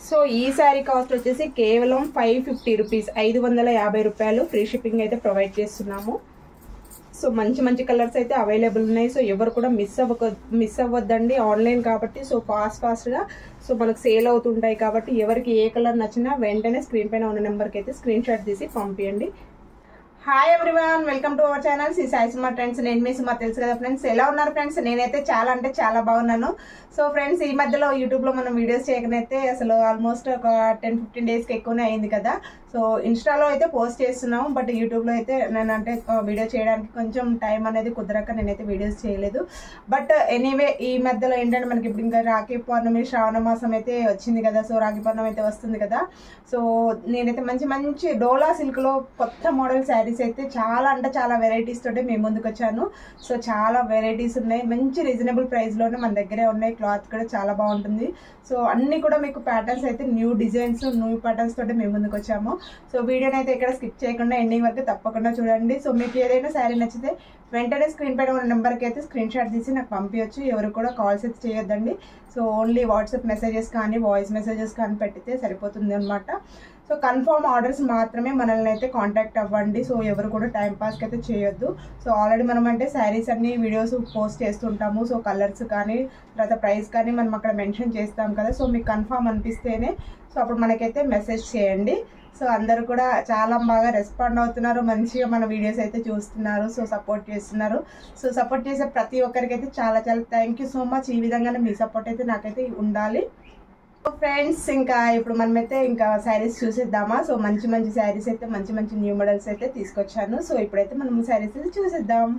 so ఈ sari cost వచ్చేసి కేవలం ఫైవ్ ఫిఫ్టీ రూపీస్ ఐదు వందల యాభై రూపాయలు ఫ్రీ షిప్పింగ్ అయితే ప్రొవైడ్ చేస్తున్నాము సో మంచి మంచి కలర్స్ అయితే అవైలబుల్ ఉన్నాయి సో ఎవరు కూడా మిస్ అవ్వక మిస్ అవ్వద్దండి ఆన్లైన్ కాబట్టి సో ఫాస్ట్ ఫాస్ట్గా సో మనకు సేల్ అవుతుంటాయి కాబట్టి ఎవరికి ఏ కలర్ నచ్చినా వెంటనే స్క్రీన్ పైన ఉన్న నెంబర్కి అయితే స్క్రీన్ షాట్ తీసి పంపించండి hi everyone welcome to our channel C Sai Suma friends నేను మీ సుమా తెలుసు కదా ఫ్రెండ్స్ ఎలా ఉన్నారు ఫ్రెండ్స్ నేనైతే చాలా అంటే చాలా బాగున్నాను సో ఫ్రెండ్స్ ఈ మధ్యలో యూట్యూబ్లో మనం వీడియోస్ చేయకనైతే అసలు ఆల్మోస్ట్ ఒక టెన్ ఫిఫ్టీన్ డేస్కి ఎక్కువనే అయింది కదా సో ఇన్స్టాలో అయితే పోస్ట్ చేస్తున్నాం బట్ యూట్యూబ్లో అయితే నేను అంటే వీడియో చేయడానికి కొంచెం టైం అనేది కుదరక నేనైతే వీడియోస్ చేయలేదు బట్ ఎనీవే ఈ మధ్యలో ఏంటంటే మనకి ఇప్పుడు ఇంకా రాఖీ పౌర్ణమి శ్రావణ మాసం అయితే వచ్చింది కదా సో రాఖీ పౌర్ణమి అయితే వస్తుంది కదా సో నేనైతే మంచి మంచి డోలా సిల్క్లో కొత్త మోడల్ శారీస్ అయితే చాలా అంటే చాలా వెరైటీస్ తోటి మేము ముందుకు వచ్చాను సో చాలా వెరైటీస్ ఉన్నాయి మంచి రీజనబుల్ ప్రైస్లోనే మన దగ్గరే ఉన్నాయి క్లాత్ కూడా చాలా బాగుంటుంది సో అన్ని కూడా మీకు ప్యాటర్న్స్ అయితే న్యూ డిజైన్స్ న్యూ ప్యాటర్న్స్ తోటి మేము ముందుకు వచ్చాము సో వీడియోని అయితే ఇక్కడ స్కిప్ చేయకుండా ఎండింగ్ వరకు తప్పకుండా చూడండి సో మీకు ఏదైనా శారీ నచ్చితే వెంటనే స్క్రీన్ పైన ఉన్న నెంబర్కి అయితే స్క్రీన్ షాట్ తీసి నాకు పంపించచ్చు ఎవరు కూడా కాల్స్ అయితే చేయొద్దండి సో ఓన్లీ వాట్సాప్ మెసేజెస్ కానీ వాయిస్ మెసేజెస్ కానీ పెట్టితే సరిపోతుంది అనమాట సో కన్ఫర్మ్ ఆర్డర్స్ మాత్రమే మనల్ని అయితే కాంటాక్ట్ అవ్వండి సో ఎవరు కూడా టైం పాస్కి అయితే చేయొద్దు సో ఆల్రెడీ మనం అంటే శారీస్ అన్ని వీడియోస్ పోస్ట్ చేస్తుంటాము సో కలర్స్ కానీ తర్వాత ప్రైస్ కానీ మనం అక్కడ మెన్షన్ చేస్తాం కదా సో మీకు కన్ఫర్మ్ అనిపిస్తేనే సో అప్పుడు మనకైతే మెసేజ్ చేయండి సో అందరూ కూడా చాలా బాగా రెస్పాండ్ అవుతున్నారు మంచిగా మన వీడియోస్ అయితే చూస్తున్నారు సో సపోర్ట్ చేస్తున్నారు సో సపోర్ట్ చేసే ప్రతి ఒక్కరికి అయితే చాలా చాలా థ్యాంక్ యూ సో మచ్ ఈ విధంగానే మీ సపోర్ట్ అయితే నాకైతే ఉండాలి ఫ్రెండ్స్ ఇంకా ఇప్పుడు మనమైతే ఇంకా శారీస్ చూసేద్దామా సో మంచి మంచి శారీస్ అయితే మంచి మంచి న్యూ మోడల్స్ అయితే తీసుకొచ్చాను సో ఇప్పుడైతే మనం శారీస్ అయితే చూసేద్దాం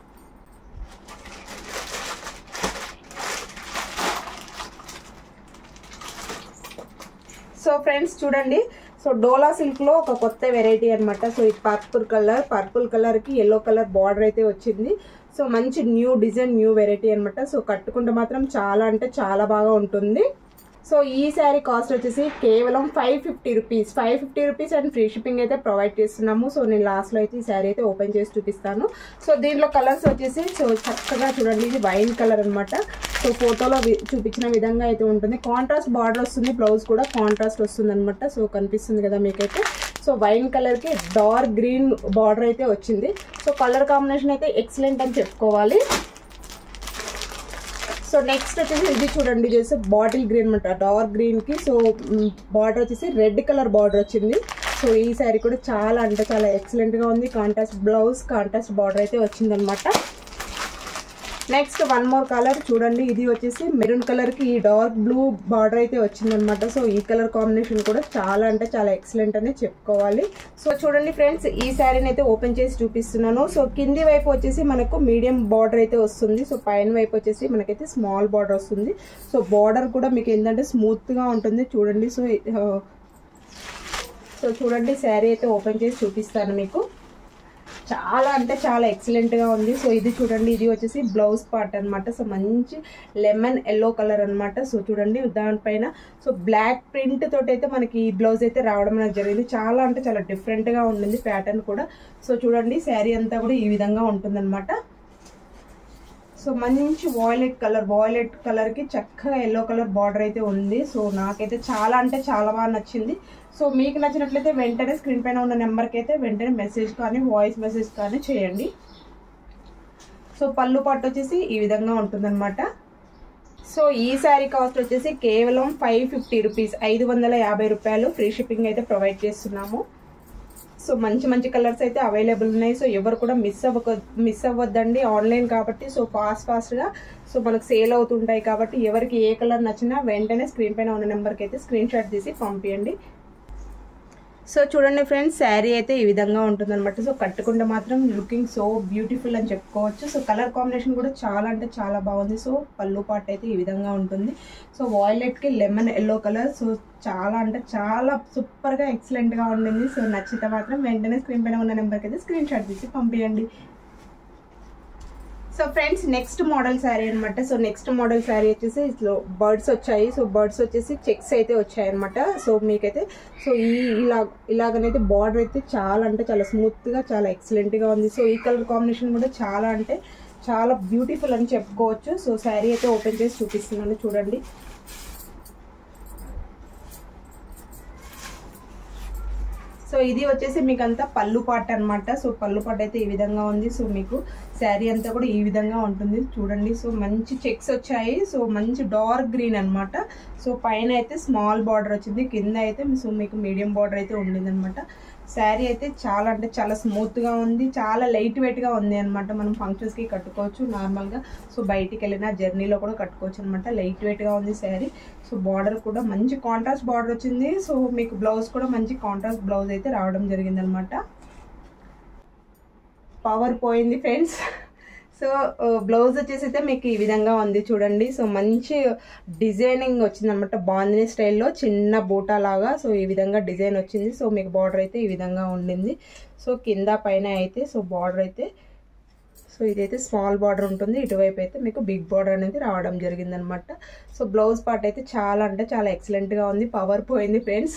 సో ఫ్రెండ్స్ చూడండి సో డోలా సిల్క్ లో ఒక కొత్త వెరైటీ అనమాట సో ఇది పర్పుల్ కలర్ పర్పుల్ కలర్ కి ఎల్లో కలర్ బార్డర్ అయితే వచ్చింది సో మంచి న్యూ డిజైన్ న్యూ వెరైటీ అనమాట సో కట్టుకుంటే మాత్రం చాలా అంటే చాలా బాగా ఉంటుంది సో ఈ శారీ కాస్ట్ వచ్చేసి కేవలం five fifty rupees five fifty rupees and free shipping అయితే ప్రొవైడ్ చేస్తున్నాము సో నేను లాస్ట్లో అయితే ఈ శారీ అయితే ఓపెన్ చేసి చూపిస్తాను సో దీంట్లో కలర్స్ వచ్చేసి సో చక్కగా చూడండి ఇది వైన్ కలర్ అనమాట సో ఫోటోలో చూపించిన విధంగా అయితే ఉంటుంది కాంట్రాస్ట్ బార్డర్ వస్తుంది బ్లౌజ్ కూడా కాంట్రాస్ట్ వస్తుంది అనమాట సో కనిపిస్తుంది కదా మీకైతే సో వైన్ కలర్కి డార్క్ గ్రీన్ బార్డర్ అయితే వచ్చింది సో కలర్ కాంబినేషన్ అయితే ఎక్సలెంట్ అని చెప్పుకోవాలి సో నెక్స్ట్ వచ్చేసి ఇది చూడండి చేసి బాటిల్ గ్రీన్ అనమాట డార్క్ గ్రీన్కి సో బార్డర్ వచ్చేసి రెడ్ కలర్ బార్డర్ వచ్చింది సో ఈ శారీ కూడా చాలా అంటే చాలా ఎక్సలెంట్గా ఉంది కాంట్రాస్ట్ బ్లౌజ్ కాంట్రాస్ట్ బార్డర్ అయితే వచ్చిందనమాట నెక్స్ట్ వన్ మోర్ కలర్ చూడండి ఇది వచ్చేసి మెరూన్ కలర్కి ఈ డార్క్ బ్లూ బార్డర్ అయితే వచ్చిందనమాట సో ఈ కలర్ కాంబినేషన్ కూడా చాలా అంటే చాలా ఎక్సలెంట్ అనే చెప్పుకోవాలి సో చూడండి ఫ్రెండ్స్ ఈ శారీని అయితే ఓపెన్ చేసి చూపిస్తున్నాను సో కింది వైపు వచ్చేసి మనకు మీడియం బార్డర్ అయితే వస్తుంది సో పైన వైపు వచ్చేసి మనకైతే స్మాల్ బార్డర్ వస్తుంది సో బార్డర్ కూడా మీకు ఏంటంటే స్మూత్గా ఉంటుంది చూడండి సో సో చూడండి శారీ అయితే ఓపెన్ చేసి చూపిస్తాను మీకు చాలా అంటే చాలా ఎక్సలెంట్గా ఉంది సో ఇది చూడండి ఇది వచ్చేసి బ్లౌజ్ పార్ట్ అనమాట సో మంచి లెమన్ ఎల్లో కలర్ అనమాట సో చూడండి దానిపైన సో బ్లాక్ ప్రింట్ తోటి అయితే మనకి ఈ బ్లౌజ్ అయితే రావడం అనేది జరిగింది చాలా అంటే చాలా డిఫరెంట్గా ఉండింది ప్యాటర్న్ కూడా సో చూడండి శారీ అంతా కూడా ఈ విధంగా ఉంటుందన్నమాట సో మంచి వాయిలెట్ కలర్ వాయిలెట్ కలర్కి చక్కగా ఎల్లో కలర్ బార్డర్ అయితే ఉంది సో నాకైతే చాలా అంటే చాలా బాగా నచ్చింది సో మీకు నచ్చినట్లయితే వెంటనే స్క్రీన్ పైన ఉన్న నెంబర్కి అయితే వెంటనే మెసేజ్ కానీ వాయిస్ మెసేజ్ కానీ చేయండి సో పళ్ళు పట్టు వచ్చేసి ఈ విధంగా ఉంటుందన్నమాట సో ఈ శారీ కాస్ట్ వచ్చేసి కేవలం ఫైవ్ ఫిఫ్టీ రూపీస్ ఐదు వందల యాభై రూపాయలు ఫ్రీ షిప్పింగ్ అయితే ప్రొవైడ్ చేస్తున్నాము సో మంచి మంచి కలర్స్ అయితే అవైలబుల్ ఉన్నాయి సో ఎవరు కూడా మిస్ అవ్వక మిస్ అవ్వద్దండి ఆన్లైన్ కాబట్టి సో ఫాస్ట్ ఫాస్ట్గా సో మనకు సేల్ అవుతుంటాయి కాబట్టి ఎవరికి ఏ కలర్ నచ్చినా వెంటనే స్క్రీన్ పైన ఉన్న నెంబర్కి అయితే స్క్రీన్ షాట్ తీసి పంపించండి సో చూడండి ఫ్రెండ్స్ శారీ అయితే ఈ విధంగా ఉంటుందన్నమాట సో కట్టుకుంటే మాత్రం లుకింగ్ సో బ్యూటిఫుల్ అని చెప్పుకోవచ్చు సో కలర్ కాంబినేషన్ కూడా చాలా అంటే చాలా బాగుంది సో పళ్ళు పాట్ అయితే ఈ విధంగా ఉంటుంది సో వాయిలెట్కి లెమన్ ఎల్లో కలర్ సో చాలా అంటే చాలా సూపర్గా ఎక్సలెంట్గా ఉండింది సో నచ్చితే మాత్రం వెంటనే స్క్రీన్ పైన ఉన్న నెంబర్కి అయితే స్క్రీన్ షాట్ తీసి పంపించండి so friends next model sari అనమాట సో నెక్స్ట్ మోడల్ శారీ వచ్చేసి ఇట్లా బర్డ్స్ వచ్చాయి సో బర్డ్స్ వచ్చేసి చెక్స్ అయితే వచ్చాయి అనమాట సో మీకైతే సో ఈ ఇలా ఇలాగనైతే బార్డర్ అయితే చాలా అంటే చాలా స్మూత్గా చాలా ఎక్సలెంట్గా ఉంది సో ఈ కలర్ కాంబినేషన్ కూడా చాలా అంటే చాలా బ్యూటిఫుల్ అని చెప్పుకోవచ్చు సో శారీ అయితే ఓపెన్ చేసి చూపిస్తున్నాను చూడండి సో ఇది వచ్చేసి మీకు అంతా పళ్ళు పాట అనమాట సో పళ్ళు పాట అయితే ఈ విధంగా ఉంది సో మీకు శారీ అంతా కూడా ఈ విధంగా ఉంటుంది చూడండి సో మంచి చెక్స్ వచ్చాయి సో మంచి డార్క్ గ్రీన్ అనమాట సో పైన అయితే స్మాల్ బార్డర్ వచ్చింది కింద అయితే సో మీకు మీడియం బార్డర్ అయితే ఉండింది అనమాట శారీ అయితే చాలా అంటే చాలా స్మూత్గా ఉంది చాలా లైట్ వెయిట్గా ఉంది అనమాట మనం ఫంక్షన్స్కి కట్టుకోవచ్చు నార్మల్గా సో బయటికి వెళ్ళిన జర్నీలో కూడా కట్టుకోవచ్చు అనమాట లైట్ వెయిట్గా ఉంది శారీ సో బార్డర్ కూడా మంచి కాంట్రాస్ట్ బార్డర్ వచ్చింది సో మీకు బ్లౌజ్ కూడా మంచి కాంట్రాస్ట్ బ్లౌజ్ అయితే రావడం జరిగింది అనమాట పవర్ పోయింది ఫ్రెండ్స్ సో బ్లౌజ్ వచ్చేసి అయితే మీకు ఈ విధంగా ఉంది చూడండి సో మంచి డిజైనింగ్ వచ్చింది అనమాట బాందిని స్టైల్లో చిన్న బూటా లాగా సో ఈ విధంగా డిజైన్ వచ్చింది సో మీకు బార్డర్ అయితే ఈ విధంగా ఉండింది సో కింద పైన అయితే సో బార్డర్ అయితే సో ఇదైతే స్మాల్ బార్డర్ ఉంటుంది ఇటువైపు అయితే మీకు బిగ్ బార్డర్ అనేది రావడం జరిగింది అనమాట సో బ్లౌజ్ పార్ట్ అయితే చాలా అంటే చాలా ఎక్సలెంట్గా ఉంది పవర్ పోయింది ఫ్రెండ్స్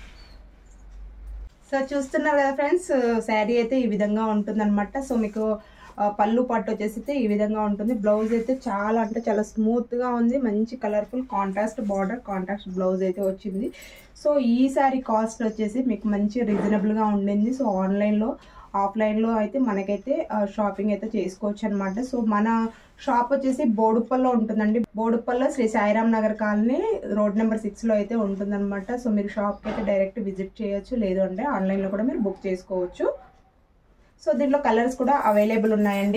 సో చూస్తున్నారు కదా ఫ్రెండ్స్ శారీ అయితే ఈ విధంగా ఉంటుందన్నమాట సో మీకు ఆ, పళ్ళు పట్టు వచ్చేసి అయితే ఈ విధంగా ఉంటుంది బ్లౌజ్ అయితే చాలా అంటే చాలా స్మూత్గా ఉంది మంచి colourful contrast border contrast blouse అయితే వచ్చింది సో ఈ శారీ కాస్ట్ వచ్చేసి మీకు మంచి రీజనబుల్గా ఉండింది సో ఆన్లైన్లో ఆఫ్లైన్లో అయితే మనకైతే షాపింగ్ అయితే చేసుకోవచ్చు అనమాట సో మన షాప్ వచ్చేసి బోడుప్పల్లో ఉంటుందండి బోడుప్పల్లో Shri Sairam Nagar colony road number సిక్స్లో అయితే ఉంటుందన్నమాట సో మీరు షాప్కి అయితే డైరెక్ట్ విజిట్ చేయొచ్చు లేదు అంటే ఆన్లైన్లో కూడా మీరు బుక్ చేసుకోవచ్చు సో దీంట్లో కలర్స్ కూడా అవైలబుల్ ఉన్నాయండి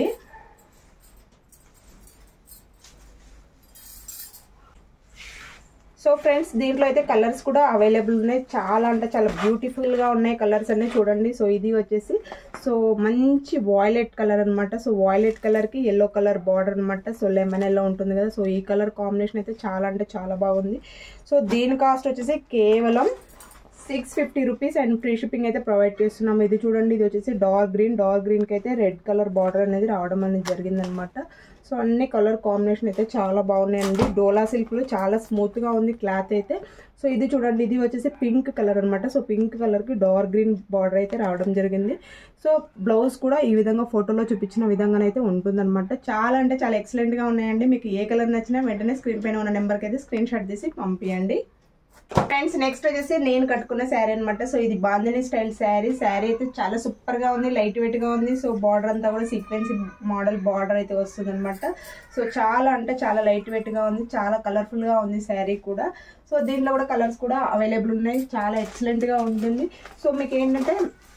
సో ఫ్రెండ్స్ దీంట్లో అయితే కలర్స్ కూడా అవైలబుల్ ఉన్నాయి చాలా అంటే చాలా బ్యూటిఫుల్గా ఉన్నాయి కలర్స్ అన్నీ చూడండి సో ఇది వచ్చేసి సో మంచి వాయిలెట్ కలర్ అనమాట సో వాయిలెట్ కలర్కి ఎల్లో కలర్ బార్డర్ అనమాట సో లెమన్ ఎల్లో ఉంటుంది కదా సో ఈ కలర్ కాంబినేషన్ అయితే చాలా అంటే చాలా బాగుంది సో దీని కాస్ట్ వచ్చేసి కేవలం six fifty rupees and free shipping అయితే ప్రొవైడ్ చేస్తున్నాం ఇది చూడండి ఇది వచ్చేసి డార్క్ గ్రీన్ డార్క్ గ్రీన్కి అయితే రెడ్ కలర్ బార్డర్ అనేది రావడం అనేది జరిగిందనమాట సో అన్ని కలర్ కాంబినేషన్ అయితే చాలా బాగున్నాయండి డోలా సిల్క్లో చాలా స్మూత్గా ఉంది క్లాత్ అయితే సో ఇది చూడండి ఇది వచ్చేసి పింక్ కలర్ అనమాట సో పింక్ కలర్కి డార్క్ గ్రీన్ బార్డర్ అయితే రావడం జరిగింది సో బ్లౌజ్ కూడా ఈ విధంగా ఫోటోలో చూపించిన విధంగానైతే ఉంటుందన్నమాట చాలా అంటే చాలా ఎక్సలెంట్గా ఉన్నాయండి మీకు ఏ కలర్ నచ్చినా వెంటనే స్క్రీన్ పైన ఉన్న నెంబర్కి అయితే స్క్రీన్ షాట్ తీసి పంపించండి ఫ్రెండ్స్ నెక్స్ట్ వచ్చేసి నేను కట్టుకున్న శారీ అనమాట సో ఇది బాందిని స్టైల్ శారీ శారీ అయితే చాలా సూపర్ గా ఉంది లైట్ వెయిట్ గా ఉంది సో బార్డర్ అంతా కూడా సీక్వెన్స్ మోడల్ బార్డర్ అయితే వస్తుంది అనమాట సో చాలా అంటే చాలా లైట్ వెయిట్ గా ఉంది చాలా కలర్ఫుల్ గా ఉంది శారీ కూడా సో దీంట్లో కూడా కలర్స్ కూడా అవైలబుల్ ఉన్నాయి చాలా ఎక్సలెంట్ గా ఉంటుంది సో మీకు ఏంటంటే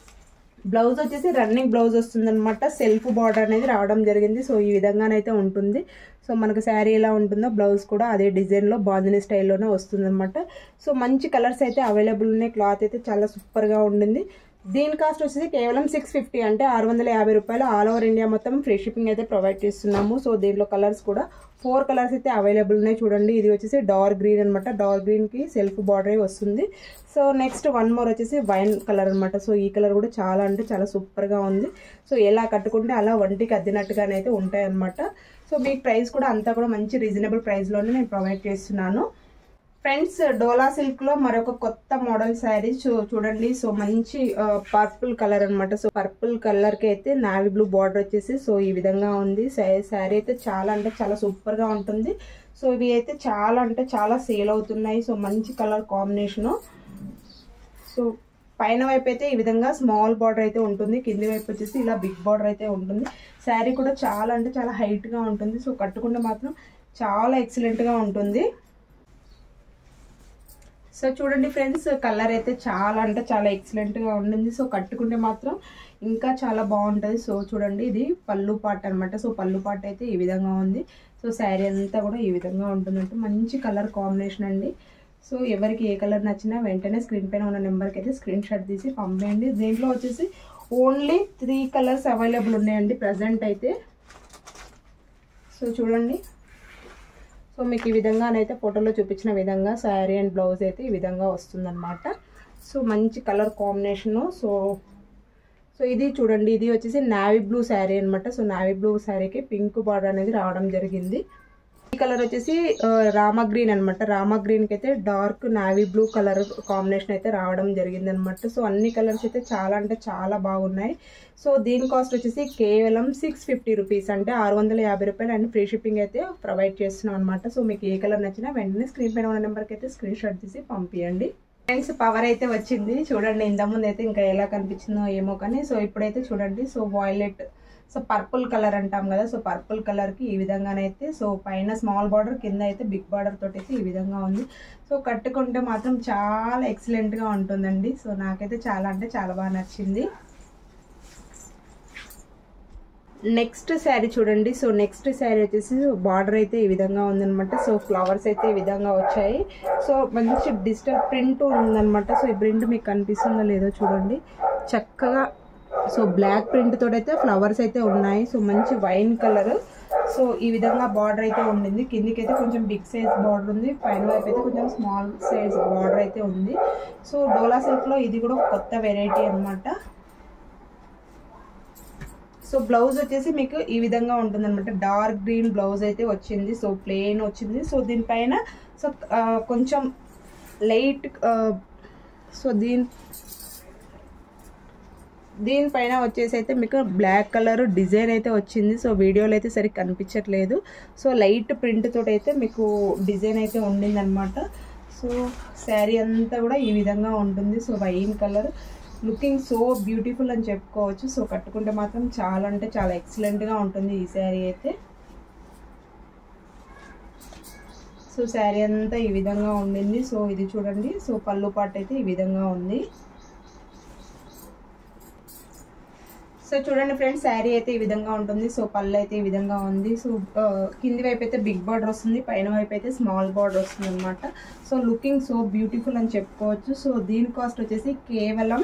బ్లౌజ్ వచ్చేసి రన్నింగ్ బ్లౌజ్ వస్తుంది అనమాట సెల్ఫ్ బార్డర్ అనేది రావడం జరిగింది సో ఈ విధంగానైతే ఉంటుంది సో మనకు శారీ ఎలా ఉంటుందో బ్లౌజ్ కూడా అదే డిజైన్లో బాందిని స్టైల్లోనే వస్తుంది అనమాట సో మంచి కలర్స్ అయితే అవైలబుల్ ఉన్నాయి క్లాత్ అయితే చాలా సూపర్గా ఉండింది దీని కాస్ట్ వచ్చేసి కేవలం సిక్స్ ఫిఫ్టీ అంటే ఆరు వందల యాభై రూపాయలు ఆల్ ఓవర్ ఇండియా మొత్తం ఫ్రీ షిప్పింగ్ అయితే ప్రొవైడ్ చేస్తున్నాము సో దీంట్లో కలర్స్ కూడా ఫోర్ కలర్స్ అయితే అవైలబుల్ ఉన్నాయి చూడండి ఇది వచ్చేసి డార్క్ గ్రీన్ అనమాట డార్క్ గ్రీన్కి సెల్ఫ్ బార్డర్ వస్తుంది సో నెక్స్ట్ వన్ మోర్ వచ్చేసి వైన్ కలర్ అనమాట సో ఈ కలర్ కూడా చాలా అంటే చాలా సూపర్గా ఉంది సో ఎలా కట్టుకుంటే అలా వంటికి అద్దినట్టుగానైతే ఉంటాయి అనమాట సో మీకు ప్రైస్ కూడా అంతా కూడా మంచి రీజనబుల్ ప్రైస్లోనే నేను ప్రొవైడ్ చేస్తున్నాను ఫ్రెండ్స్ డోలా సిల్క్ లో మరొక కొత్త మోడల్ శారీ చూ చూడండి సో మంచి పర్పుల్ కలర్ అనమాట సో పర్పుల్ కలర్ కి అయితే నావీ బ్లూ బార్డర్ వచ్చేసి సో ఈ విధంగా ఉంది శారీ అయితే చాలా అంటే చాలా సూపర్ గా ఉంటుంది సో ఇవి అయితే చాలా అంటే చాలా సేల్ అవుతున్నాయి సో మంచి కలర్ కాంబినేషను సో పైన వైపు అయితే ఈ విధంగా స్మాల్ బార్డర్ అయితే ఉంటుంది కింది వైపు వచ్చేసి ఇలా బిగ్ బార్డర్ అయితే ఉంటుంది శారీ కూడా చాలా అంటే చాలా హైట్గా ఉంటుంది సో కట్టుకుంటే మాత్రం చాలా ఎక్సలెంట్గా ఉంటుంది సో చూడండి ఫ్రెండ్స్ కలర్ అయితే చాలా అంటే చాలా ఎక్సలెంట్గా ఉండింది సో కట్టుకుంటే మాత్రం ఇంకా చాలా బాగుంటుంది సో చూడండి ఇది పళ్ళు పాట అనమాట సో పళ్ళు పాట అయితే ఈ విధంగా ఉంది సో శారీ అంతా కూడా ఈ విధంగా ఉంటుందంటే మంచి కలర్ కాంబినేషన్ అండి సో ఎవరికి ఏ కలర్ నచ్చినా వెంటనే స్క్రీన్ పైన ఉన్న నెంబర్కి అయితే స్క్రీన్ షాట్ తీసి పంపేయండి దీంట్లో వచ్చేసి ఓన్లీ త్రీ కలర్స్ అవైలబుల్ ఉన్నాయండి ప్రజెంట్ అయితే సో చూడండి సో మీకు ఈ విధంగానైతే ఫోటోలో చూపించిన విధంగా శారీ అండ్ బ్లౌజ్ అయితే ఈ విధంగా వస్తుందన్నమాట సో మంచి కలర్ కాంబినేషను సో సో ఇది చూడండి ఇది వచ్చేసి నావీ బ్లూ శారీ అనమాట సో నావీ బ్లూ శారీకి పింక్ బార్డర్ అనేది రావడం జరిగింది ఈ కలర్ వచ్చేసి ఆ, రామా గ్రీన్ అనమాట రామా గ్రీన్కి అయితే dark navy blue colour combination అయితే రావడం జరిగింది అనమాట సో అన్ని కలర్స్ అయితే చాలా అంటే చాలా బాగున్నాయి సో దీని కాస్ట్ వచ్చేసి కేవలం సిక్స్ ఫిఫ్టీ రూపీస్ అంటే ఆరు వందల యాభై రూపాయలు అండ్ ఫ్రీ షిప్పింగ్ అయితే ప్రొవైడ్ చేస్తున్నాం అనమాట సో మీకు ఏ కలర్ నచ్చినా వెంటనే స్క్రీన్ పైన ఉన్న నెంబర్కి అయితే స్క్రీన్ షాట్ తీసి పంపించండి ఫ్రెండ్స్ పవర్ అయితే వచ్చింది చూడండి ఇంతకుముందు అయితే ఇంకా ఎలా కనిపించిందో ఏమో కానీ సో ఇప్పుడైతే చూడండి so violet so purple colour అంటాం కదా సో పర్పుల్ కలర్కి ఈ విధంగానైతే సో పైన స్మాల్ బార్డర్ కింద అయితే బిగ్ బార్డర్ తోటి అయితే ఈ విధంగా ఉంది సో కట్టుకుంటే మాత్రం చాలా ఎక్సలెంట్గా ఉంటుందండి సో నాకైతే చాలా అంటే చాలా బాగా నచ్చింది నెక్స్ట్ శారీ చూడండి సో నెక్స్ట్ శారీ వచ్చేసి బార్డర్ అయితే ఈ విధంగా ఉందన్నమాట సో ఫ్లవర్స్ అయితే ఈ విధంగా వచ్చాయి సో మంచి డిజిటల్ ప్రింట్ ఉందన్నమాట సో ఈ ప్రింట్ మీకు కనిపిస్తుందో లేదో చూడండి చక్కగా సో బ్లాక్ ప్రింట్ తోటి అయితే ఫ్లవర్స్ అయితే ఉన్నాయి సో మంచి వైన్ కలర్ సో ఈ విధంగా బార్డర్ అయితే ఉండింది కిందికి అయితే కొంచెం బిగ్ సైజ్ బార్డర్ ఉంది పైన వైపు అయితే కొంచెం స్మాల్ సైజ్ బార్డర్ అయితే ఉంది సో డోలా సిల్క్లో ఇది కూడా ఒక కొత్త వెరైటీ అనమాట సో బ్లౌజ్ వచ్చేసి మీకు ఈ విధంగా ఉంటుంది అనమాట డార్క్ గ్రీన్ బ్లౌజ్ అయితే వచ్చింది సో ప్లెయిన్ వచ్చింది సో దీనిపైన సో కొంచెం లైట్ సో దీని దీనిపైన వచ్చేసి అయితే మీకు బ్లాక్ కలర్ డిజైన్ అయితే వచ్చింది సో వీడియోలో అయితే సరిగ్గా కనిపించట్లేదు సో లైట్ ప్రింట్ తోటి అయితే మీకు డిజైన్ అయితే ఉండిందనమాట సో శారీ అంతా కూడా ఈ విధంగా ఉంటుంది so wine colour looking so beautiful అని చెప్పుకోవచ్చు సో కట్టుకుంటే మాత్రం చాలా అంటే చాలా ఎక్సలెంట్గా ఉంటుంది ఈ శారీ అయితే సో శారీ అంతా ఈ విధంగా ఉండింది సో ఇది చూడండి సో పళ్ళు పాటు అయితే ఈ విధంగా ఉంది సో చూడండి ఫ్రెండ్స్ శారీ అయితే ఈ విధంగా ఉంటుంది సో పళ్ళు అయితే ఈ విధంగా ఉంది సో కింది వైపు అయితే బిగ్ బార్డర్ వస్తుంది పైన వైపు అయితే స్మాల్ బార్డర్ వస్తుంది అనమాట సో లుకింగ్ సో బ్యూటిఫుల్ అని చెప్పుకోవచ్చు సో దీని కాస్ట్ వచ్చేసి కేవలం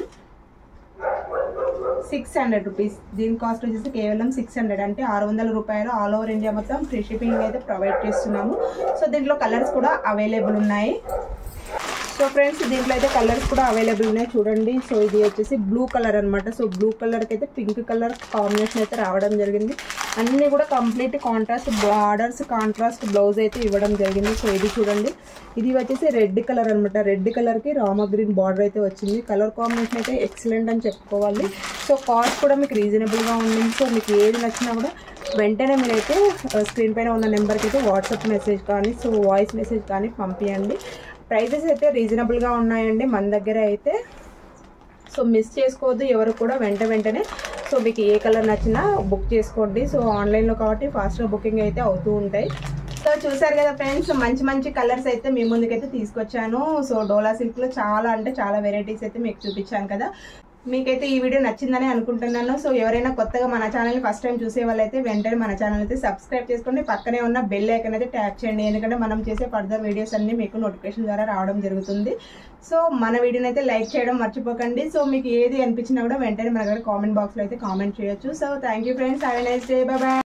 సిక్స్ హండ్రెడ్ రూపీస్ దీని కాస్ట్ వచ్చేసి కేవలం సిక్స్ హండ్రెడ్ అంటే ఆరు వందల రూపాయలు ఆల్ ఓవర్ ఇండియా మొత్తం ఫ్రీ షిప్పింగ్ అయితే ప్రొవైడ్ చేస్తున్నాము సో దీంట్లో కలర్స్ కూడా అవైలబుల్ ఉన్నాయి సో ఫ్రెండ్స్ దీంట్లో అయితే కలర్స్ కూడా అవైలబుల్ ఉన్నాయి చూడండి సో ఇది వచ్చేసి బ్లూ కలర్ అనమాట సో బ్లూ కలర్కి అయితే పింక్ కలర్ కాంబినేషన్ అయితే రావడం జరిగింది అన్నీ కూడా complete contrast borders contrast blouse అయితే ఇవ్వడం జరిగింది సో ఇది చూడండి ఇది వచ్చేసి రెడ్ కలర్ అనమాట రెడ్ కలర్కి రామ గ్రీన్ బార్డర్ అయితే వచ్చింది కలర్ కాంబినేషన్ అయితే ఎక్సలెంట్ అని చెప్పుకోవాలి సో కాస్ట్ కూడా మీకు రీజనబుల్గా ఉంది సో మీకు ఏది నచ్చినా కూడా వెంటనే మీరైతే స్క్రీన్ పైన ఉన్న నెంబర్కి అయితే వాట్సాప్ మెసేజ్ కానీ సో వాయిస్ మెసేజ్ కానీ పంపించండి ప్రైజెస్ అయితే రీజనబుల్గా ఉన్నాయండి మన దగ్గర అయితే సో మిస్ చేసుకోవద్దు ఎవరు కూడా వెంట వెంటనే సో మీకు ఏ కలర్ నచ్చినా బుక్ చేసుకోండి సో ఆన్లైన్లో కాబట్టి ఫాస్ట్గా బుకింగ్ అయితే అవుతూ ఉంటాయి సో చూసారు కదా ఫ్రెండ్స్ మంచి మంచి కలర్స్ అయితే మీ ముందుకైతే తీసుకొచ్చాను సో డోలా సిల్క్లో చాలా అంటే చాలా వెరైటీస్ అయితే మీకు చూపించాను కదా మీకైతే ఈ వీడియో నచ్చిందని అనుకుంటున్నాను సో ఎవరైనా కొత్తగా మన ఛానల్ ఫస్ట్ టైం చూసే వాళ్ళైతే వెంటనే మన ఛానల్ అయితే సబ్స్క్రైబ్ చేసుకోండి పక్కనే ఉన్న బెల్ ఐకన్ అయితే ట్యాప్ చేయండి ఎందుకంటే మనం చేసే ఫర్దర్ వీడియోస్ అన్ని మీకు నోటిఫికేషన్ ద్వారా రావడం జరుగుతుంది సో మన వీడియోని అయితే లైక్ చేయడం మర్చిపోకండి సో మీకు ఏది అనిపించినా కూడా వెంటనే మన దగ్గర కామెంట్ బాక్స్లో అయితే కామెంట్ చేయొచ్చు so thank you friends have nice day bye